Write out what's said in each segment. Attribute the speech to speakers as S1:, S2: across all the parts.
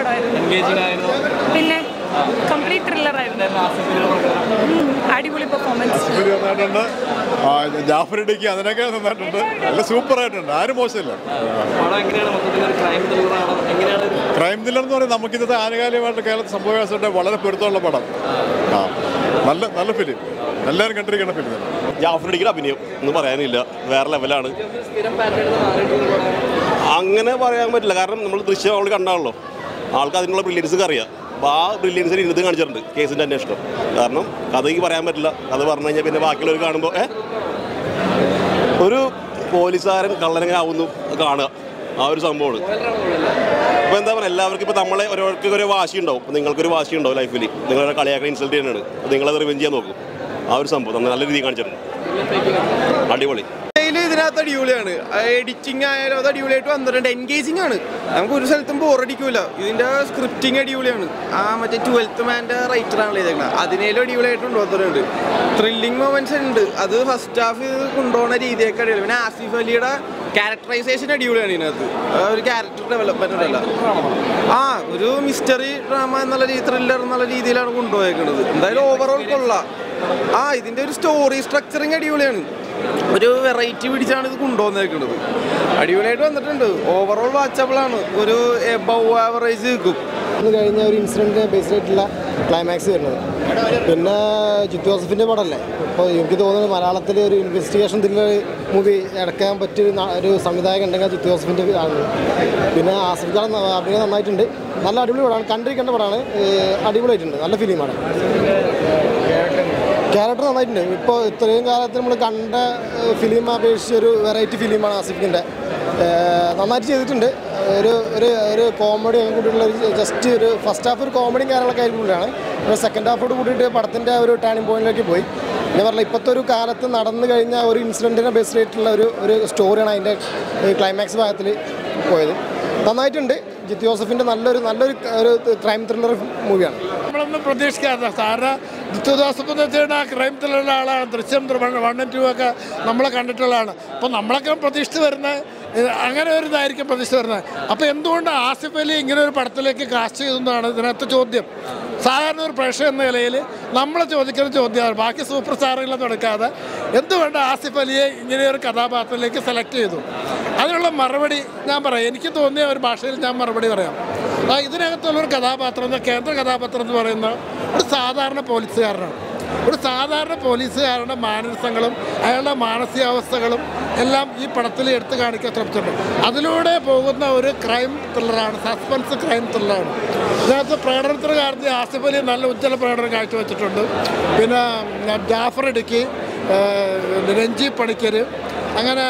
S1: പടമായിരുന്നു
S2: എൻഗേജിംഗ് ആയിരുന്നു
S1: പിന്നെ കംപ്ലീറ്റ് ത്രില്ലർ ആയിരുന്നു ഉം, അടിപൊളി പെർഫോമൻസ്
S3: ഇവര് നന്നായിട്ടുണ്ട് ആ, ജാഫർ ഇടുക്കി അതിനൊക്കെ നന്നായിട്ടുണ്ട് നല്ല സൂപ്പർ ആയിട്ടുണ്ട് ആരും മോശമില്ല
S2: പടം എങ്ങനെയാണ് മൊത്തത്തിൽ ഒരു ക്രൈം ത്രില്ലറാണോ എങ്ങനെയാണ് ഇത്?
S3: ക്രൈം ത്രില്ലർ എന്ന് പറയുന്നത് നമുക്ക് ഇന്നത്തെ ആനുകാലികമായിട്ട് കേരളത്തിൽ സംഭവവികാസമായിട്ട് വളരെ പൊരുത്തമുള്ള പടം ആ നല്ല നല്ല ഫിലിം എല്ലാവരും കണ്ടിരിക്കുന്ന ഫിലിം തന്നെ
S4: ജാഫ്രിഡിയുടെ അഭിനയം ഒന്നും പറയാനില്ല വേറെ ലെവലാണ്
S2: സ്ഥിരം പാറ്റേൺ മാറിയിട്ടുള്ള പടം
S4: അങ്ങനെ പറയാൻ പറ്റില്ല കാരണം നമ്മൾ ദൃശ്യം അവൾ കണ്ടാണല്ലോ ആൾക്ക് അതിനുള്ള ബ്രില്യൻസ് അറിയാം അപ്പോൾ ആ ബ്രില്യൻസിന് ഇന്നത്തെ കാണിച്ചിട്ടുണ്ട് കേസിൻ്റെ അന്വേഷണം കാരണം കഥ എനിക്ക് പറയാൻ പറ്റില്ല അത് പറഞ്ഞു കഴിഞ്ഞാൽ പിന്നെ ബാക്കിയുള്ളവർ കാണുമ്പോൾ ഏ ഒരു പോലീസുകാരൻ കള്ളനെങ്ങനെ ആവുന്നു കാണുക ആ ഒരു സംഭവമാണ് ഇപ്പോൾ എന്താ പറയുക എല്ലാവർക്കും ഇപ്പോൾ നമ്മളെ ഓരോർക്ക് ഒരു വാശി ഉണ്ടാവും ഇപ്പോൾ നിങ്ങൾക്കൊരു വാശി ഉണ്ടാവും ലൈഫിൽ നിങ്ങളെ കളിയാക്കാൻ ഇൻസൾട്ട് ചെയ്യാനാണ് നിങ്ങളത് റിവെഞ്ച് ചെയ്യാൻ നോക്കും ആ ഒരു സംഭവം നമ്മൾ നല്ല രീതിയിൽ കാണിച്ചിട്ടുണ്ട് അടിപൊളി
S5: സ്റ്റൈല് ഇതിനകത്ത് അടിപൊളിയാണ് എഡിറ്റിംഗ് ആയാലും അത് അടിപൊളിയായിട്ട് വന്നിട്ടുണ്ട് എൻഗേജിങ് ആണ് നമുക്ക് ഒരു സ്ഥലത്തും ബോറടിക്കൂല ഇതിന്റെ സ്ക്രിപ്റ്റിംഗ് അടിപൊളിയാണ് ആ മറ്റേ ട്വൽത്ത് മാൻ്റെ റൈറ്റർ ആണല്ലോ ചെയ്തേക്കുന്നത് അതിനേലും അടിപൊളിയായിട്ട് കൊണ്ടുവന്നിട്ടുണ്ട് ത്രില്ലിംഗ് മൊമെന്റ്സ് ഉണ്ട് അത് ഫസ്റ്റ് ഹാഫ് കൊണ്ടുപോകുന്ന രീതിയൊക്കെ അടിപൊളി പിന്നെ ആസിഫ് അലിയുടെ ക്യാരക്ടറൈസേഷൻ അടിപൊളിയാണ് ഇതിനകത്ത് ആ ഒരു ക്യാരക്ടർ ഡെവലപ്മെന്റ് ഉണ്ടല്ല ആ ഒരു മിസ്റ്ററി ഡ്രാമ എന്നുള്ള രീതി ത്രില്ലർ എന്നുള്ള രീതിയിലാണ് കൊണ്ടുപോയേക്കുന്നത് എന്തായാലും ഓവറോൾ കൊള്ളാം ആ ഇതിന്റെ ഒരു സ്റ്റോറി സ്ട്രക്ചറിങ് അടിപൊളിയാണ് ഒരു വെറൈറ്റി പിടിച്ചാണ് ഇത് കൊണ്ടുവന്നേക്കുന്നത് അടിപൊളിയായിട്ട് വന്നിട്ടുണ്ട് ഓവറോൾ വാച്ചബിൾ ആണ് ഒരു എബവ് ആവറേജ് നിൽക്കും
S6: ഇന്ന് കഴിഞ്ഞ ഒരു ഇൻസിഡൻറ്റ് ബേസ്ഡ് ആയിട്ടുള്ള ക്ലൈമാക്സ് വരുന്നത് പിന്നെ ജിത്തു ജോസഫിൻ്റെ പടമല്ലേ അപ്പോൾ എനിക്ക് തോന്നുന്നത് മലയാളത്തിൽ ഒരു ഇൻവെസ്റ്റിഗേഷൻ ത്രില്ലർ മൂവി ഇറക്കാൻ പറ്റിയ ഒരു ന- ഒരു സംവിധായകൻ ഉണ്ടെങ്കിൽ ജിത്തു ജോസഫിൻ്റെ ആണ് പിന്നെ ആസിഫ് ഖാൻ ന- അഭിനയം നന്നായിട്ടുണ്ട് നല്ല അടിപൊളി പടമാണ് കണ്ടിരിക്കേണ്ട പടമാണ് ഏഹ് അടിപൊളിയായിട്ടുണ്ട് നല്ല ഫിലിമാണ് ക്യാരക്ടർ നന്നായിട്ടുണ്ട് ഇപ്പോൾ ഇത്രയും കാലത്ത് നമ്മൾ കണ്ട ഫിലിം അപേക്ഷിച്ച് ഒരു വെറൈറ്റി ഫിലിമാണ് ആസിഫിൻ്റെ നന്നായിട്ട് ചെയ്തിട്ടുണ്ട് ഒരു ഒരു ഒരു കോമഡി ഒക്കെ കൂട്ടിയിട്ടുള്ള ഒരു ജസ്റ്റ് ഒരു ഫസ്റ്റ് ഹാഫ് ഒരു കോമഡിയും കാര്യങ്ങളൊക്കെ ആയിട്ടുള്ളതാണ് പിന്നെ സെക്കൻഡ് ഹാഫോട് കൂട്ടിയിട്ട് പടത്തിൻ്റെ ഒരു ടേണിംഗ് പോയിന്റിലേക്ക് പോയി ഞാൻ പറഞ്ഞില്ല ഇപ്പോഴത്തെ ഒരു കാലത്ത് നടന്നു കഴിഞ്ഞ ഒരു ഇൻസിഡൻറ്റിനെ ബേസ്ഡ് ആയിട്ടുള്ള ഒരു ഒരു സ്റ്റോറിയാണ് അതിൻ്റെ ക്ലൈമാക്സ് ഭാഗത്തിൽ പോയത് നന്നായിട്ടുണ്ട് ജിത്ത് ജോസഫിൻ്റെ നല്ലൊരു നല്ലൊരു ഒരു ക്രൈം ത്രില്ലർ മൂവിയാണ്
S7: നമ്മളൊന്നും പ്രതീക്ഷിക്കാറില്ല സാറിന് ജിത്തുദാസപ്പ് എന്ന് വെച്ചാൽ ആ ക്രൈം ത്രില്ലുള്ള ആളാണ് ദൃശ്യം വൺ ടു ഒക്കെ നമ്മൾ കണ്ടിട്ടുള്ളതാണ് അപ്പോൾ നമ്മളൊക്കെ പ്രതീക്ഷിച്ച് വരുന്ന ഇത് അങ്ങനെ ഒരു ഇതായിരിക്കും പ്രതീക്ഷിച്ച് വരുന്നത് അപ്പോൾ എന്തുകൊണ്ട് ആസിഫ് അലി ഇങ്ങനെ ഒരു പടത്തിലേക്ക് കാസ്റ്റ് ചെയ്തെന്നാണ് ഇതിനകത്ത് ചോദ്യം സാധാരണ ഒരു പ്രേക്ഷകൻ എന്ന നിലയിൽ നമ്മൾ ചോദിക്കുന്ന ചോദ്യമാണ് ബാക്കി സൂപ്പർ സ്റ്റാറുകളൊന്നും എടുക്കാതെ എന്തുകൊണ്ട് ആസിഫ് അലിയെ ഇങ്ങനെ ഒരു കഥാപാത്രത്തിലേക്ക് സെലക്ട് ചെയ്തു അതിനുള്ള മറുപടി ഞാൻ പറയാം എനിക്ക് തോന്നിയ ഒരു ഭാഷയിൽ ഞാൻ മറുപടി പറയാം ആ ഇതിനകത്തുള്ള ഒരു കഥാപാത്രം എന്ന കേന്ദ്ര കഥാപാത്രം എന്ന് പറയുന്ന ഒരു സാധാരണ പോലീസുകാരനാണ് ഒരു സാധാരണ പോലീസുകാരുടെ മാനസങ്ങളും അയാളുടെ മാനസികാവസ്ഥകളും എല്ലാം ഈ പടത്തിൽ എടുത്തു കാണിക്കാൻ ശ്രമിച്ചിട്ടുണ്ട് അതിലൂടെ പോകുന്ന ഒരു ക്രൈം ത്രില്ലറാണ് സസ്പെൻസ് ക്രൈം ത്രില്ലറാണ് ഇതിനകത്ത് പ്രകടനത്തിന് കാര്യത്തിൽ ആസിഫ് അലി നല്ല ഉജ്ജ്വല പ്രകടനം കാഴ്ചവെച്ചിട്ടുണ്ട് പിന്നെ ഉം, ജാഫർ ഇടുക്കി ഏഹ്, രഞ്ജി പണിക്കർ അങ്ങനെ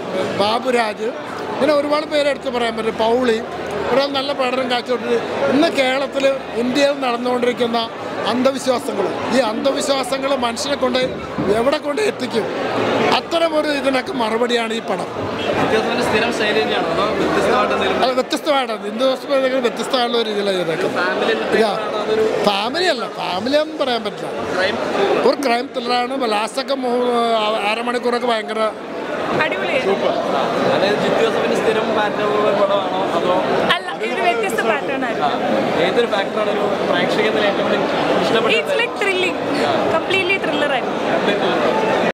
S7: ബാബുരാജ് ഇങ്ങനെ ഒരുപാട് പേരെ എടുത്ത് പറയാൻ പറ്റും പൗളി ഒരാൾ നല്ല പ്രകടനം കാഴ്ചവെച്ചിട്ട് ഇന്ന് കേരളത്തിൽ ഇന്ത്യയിൽ നടന്നുകൊണ്ടിരിക്കുന്ന അന്ധവിശ്വാസങ്ങൾ ഈ അന്ധവിശ്വാസങ്ങൾ മനുഷ്യനെ കൊണ്ട് എവിടെ കൊണ്ട് എത്തിക്കും അത്തരം ഒരു ഇതിനൊക്കെ മറുപടിയാണ് ഈ പടം
S2: വ്യത്യാസത്തിന്റെ സ്ഥിരം ശൈലി തന്നെയാണോ അതോ വ്യത്യസ്തമായിട്ട് എന്തെങ്കിലും
S7: അത് വ്യത്യസ്തമായിട്ടാണ് ഹിന്ദു ഹോസ്പിറ്റൽ വ്യത്യസ്തമായുള്ള ഒരു രീതിയിലാണ് ചെയ്തേക്കുന്നത്
S2: ഫാമിലി
S7: ഇല്ല
S2: അതൊരു
S7: ഫാമിലി അല്ല ഫാമിലി ഒന്നും പറയാൻ പറ്റില്ല
S2: ക്രൈം
S7: ഒരു ക്രൈം ത്രില്ലറാണ് ലാസ്റ്റൊക്കെ മൂ- അരമണിക്കൂറൊക്കെ ഭയങ്കര
S1: അടിപൊളിയായിരുന്നു
S2: അതായത് ജിത്തു ജോസഫിന്റെ സ്ഥിരം പാറ്റേൺ ഉള്ള പടമാണോ അതോ
S1: അല്ല ഇത് വ്യത്യസ്ത പാറ്റേൺ ആയിരുന്നു
S2: ഏതൊരു ഫാക്ടറാണ് ഒരു പ്രേക്ഷകത്തിന് ഏറ്റവും കൂടുതൽ ഇഷ്ടപ്പെട്ടത്
S1: it's like thrilling completely thriller ആയിരുന്നു
S2: Complete